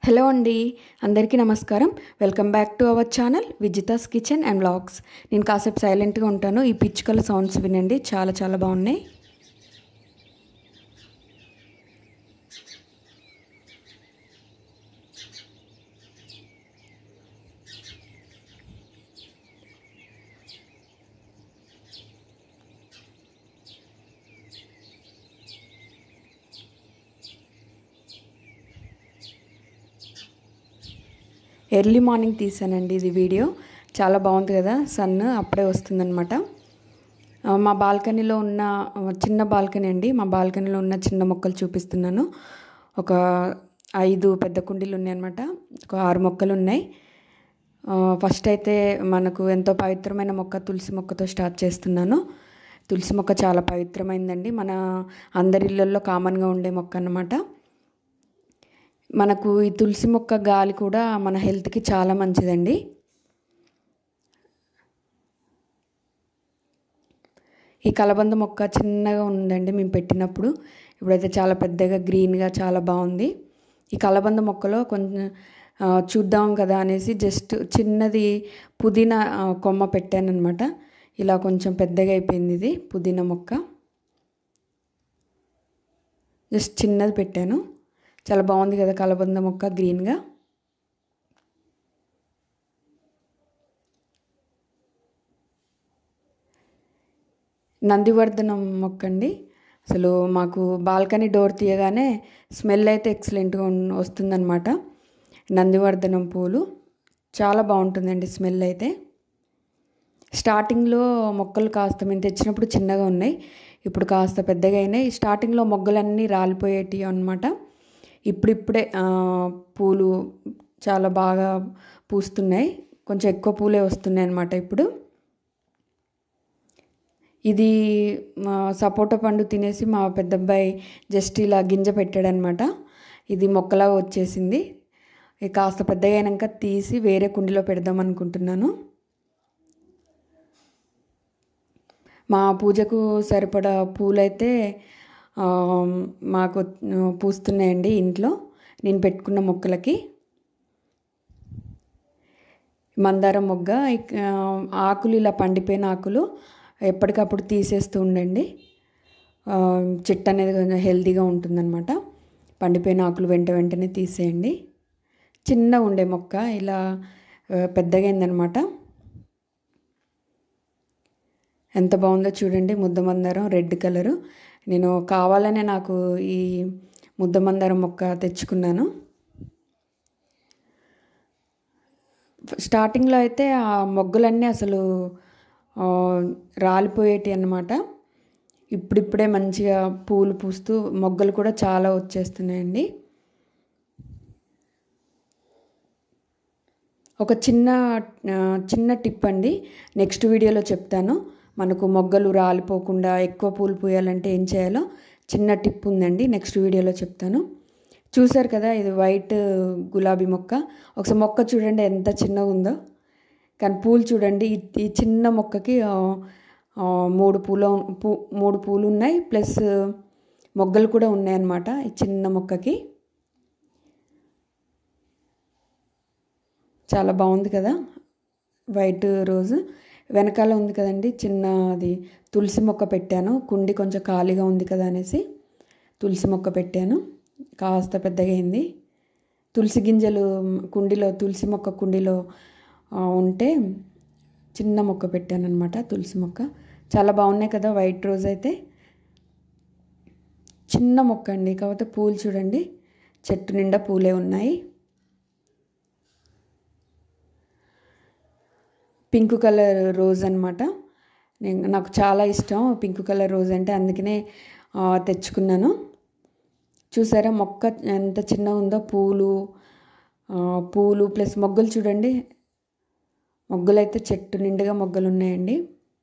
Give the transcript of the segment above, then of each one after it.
hello అండి అందరికీ నమస్కారం welcome back to our channel Vijitha's kitchen and vlogs నేను కాసేపు సైలెంట్గా ఉంటాను ఈ పిచ్చుకల సౌండ్స్ వినండి చాలా చాలా బాగున్నాయి ఎర్లీ మార్నింగ్ తీసానండి ఇది వీడియో చాలా బాగుంది కదా సన్ అప్పుడే వస్తుందన్నమాట ఆ, మా బాల్కనీలో ఉన్న చిన్న బాల్కనీ అండి మా బాల్కనీలో ఉన్న చిన్న మొక్కలు చూపిస్తున్నాను ఒక ఐదు పెద్ద కుండీలు ఉన్నాయన్నమాట ఒక ఆరు మొక్కలు ఉన్నాయి ఆ, ఫస్ట్ అయితే మనకు ఎంతో పవిత్రమైన మొక్క తులసి మొక్కతో స్టార్ట్ చేస్తున్నాను తులసి మొక్క చాలా పవిత్రమైందండి మన అందరి ఇళ్ళల్లో కామన్గా ఉండే మొక్క అన్నమాట మనకు ఈ తులసి మొక్క గాలి కూడా మన హెల్త్కి చాలా మంచిదండి ఈ కలబంద మొక్క చిన్నగా ఉందండి మేము పెట్టినప్పుడు ఇప్పుడైతే చాలా పెద్దగా గ్రీన్గా చాలా బాగుంది ఈ కలబంద మొక్కలో కొంచెం ఆ, చూద్దాం కదా అనేసి జస్ట్ చిన్నది పుదీనా ఆ, కొమ్మ పెట్టానమాట ఇలా కొంచెం పెద్దగా అయిపోయింది ఇది పుదీనా మొక్క జస్ట్ చిన్నది పెట్టాను చాలా బాగుంది కదా కలబంద మొక్క గ్రీన్గా నందివర్ధనం మొక్క అండి అసలు మాకు బాల్కనీ డోర్ తీయగానే స్మెల్ అయితే ఎక్సలెంట్గా ఉన్- వస్తుందన్నమాట నందివర్ధనం పూలు చాలా బాగుంటుందండి స్మెల్ అయితే స్టార్టింగ్లో మొక్కలు కాస్త మేము తెచ్చినప్పుడు చిన్నగా ఉన్నాయి ఇప్పుడు కాస్త పెద్దగా అయినాయి స్టార్టింగ్లో మొగ్గలన్నీ రాలిపోయేటి అనమాట ఇప్పుడిప్పుడే ఆ, పూలు చాలా బాగా పూస్తున్నాయి కొంచెం ఎక్కువ పూలే వస్తున్నాయి అన్నమాట ఇప్పుడు ఇది మా సపోటా పండు తినేసి మా పెద్దబ్బాయి జస్ట్ ఇలా గింజ పెట్టాడనమాట ఇది మొక్కలా వచ్చేసింది ఇది కాస్త పెద్దగా అయినాక తీసి వేరే కుండీలో పెడదాం అనుకుంటున్నాను మా పూజకు సరిపడా పూలైతే ఆ, మాకు పూస్తున్నాయండి ఇంట్లో నేను పెట్టుకున్న మొక్కలకి మందారం మొగ్గ ఇక, ఆకులు ఇలా పండిపోయిన ఆకులు ఎప్పటికప్పుడు తీసేస్తూ ఉండండి ఆ, చెట్టు అనేది కొంచెం హెల్తీగా ఉంటుందన్నమాట పండిపోయిన ఆకులు వెంట వెంటనే తీసేయండి చిన్న ఉండే మొక్క ఇలా ఆ, పెద్దగా అయిందనమాట ఎంత బాగుందో చూడండి ముద్ద మందారం రెడ్ కలరు నేను కావాలనే నాకు ఈ ముద్ద మందారం మొక్క తెచ్చుకున్నాను స్టార్టింగ్లో అయితే ఆ మొగ్గలన్నీ అసలు ఆ, రాలిపోయేటి అన్నమాట ఇప్పుడిప్పుడే మంచిగా పూలు పూస్తూ మొగ్గలు కూడా చాలా వచ్చేస్తున్నాయండి ఒక చిన్న ఆ, చిన్న టిప్ అండి నెక్స్ట్ వీడియోలో చెప్తాను మనకు మొగ్గలు రాలిపోకుండా ఎక్కువ పూలు పూయాలంటే ఏం చేయాలో చిన్న టిప్ ఉందండి నెక్స్ట్ వీడియోలో చెప్తాను చూసారు కదా ఇది వైట్ గులాబీ మొక్క ఒకసారి మొక్క చూడండి ఎంత చిన్నగా ఉందో కానీ పూలు చూడండి ఈ ఈ చిన్న మొక్కకి ఆ, ఆ, మూడు పూలు పూ మూడు పూలు ఉన్నాయి ప్లస్ మొగ్గలు కూడా ఉన్నాయన్నమాట ఈ చిన్న మొక్కకి చాలా బాగుంది కదా వైట్ రోజు వెనకాల ఉంది కదండి చిన్న అది తులసి మొక్క పెట్టాను కుండి కొంచెం ఖాళీగా ఉంది కదా అనేసి తులసి మొక్క పెట్టాను కాస్త పెద్దగా అయింది తులసి గింజలు కుండీలో తులసి మొక్క కుండీలో ఆ, ఉంటే చిన్న మొక్క పెట్టాను అనమాట తులసి మొక్క చాలా బాగున్నాయి కదా వైట్ రోజ్ అయితే చిన్న మొక్క అండి కాకపోతే పూలు చూడండి చెట్టు నిండా పూలే ఉన్నాయి పింక్ కలర్ రోజ్ అనమాట నేను నాకు చాలా ఇష్టం పింక్ కలర్ రోజ్ అంటే అందుకనే ఆ, తెచ్చుకున్నాను చూసారా మొక్క ఎంత చిన్నగా ఉందో పూలు ఆ, పూలు ప్లస్ మొగ్గలు చూడండి మొగ్గలు అయితే చెట్టు నిండుగా మొగ్గలు ఉన్నాయండి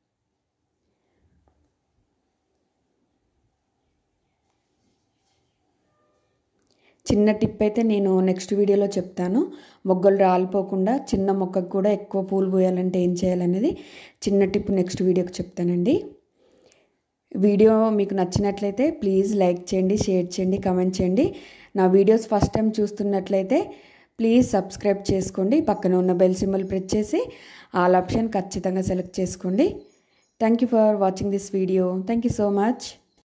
చిన్న టిప్ అయితే నేను నెక్స్ట్ వీడియోలో చెప్తాను మొగ్గలు రాలిపోకుండా చిన్న మొక్కకు కూడా ఎక్కువ పూలు పోయాలంటే ఏం చేయాలనేది చిన్న టిప్ నెక్స్ట్ వీడియోకి చెప్తానండి వీడియో మీకు నచ్చినట్లయితే ప్లీజ్ లైక్ చేయండి షేర్ చేయండి కమెంట్ చేయండి నా వీడియోస్ ఫస్ట్ టైం చూస్తున్నట్లయితే ప్లీజ్ సబ్స్క్రైబ్ చేసుకోండి పక్కన ఉన్న బెల్ సింబల్ ప్రెస్ చేసి ఆల్ ఆప్షన్ ఖచ్చితంగా సెలెక్ట్ చేసుకోండి thank you for watching this video thank you so much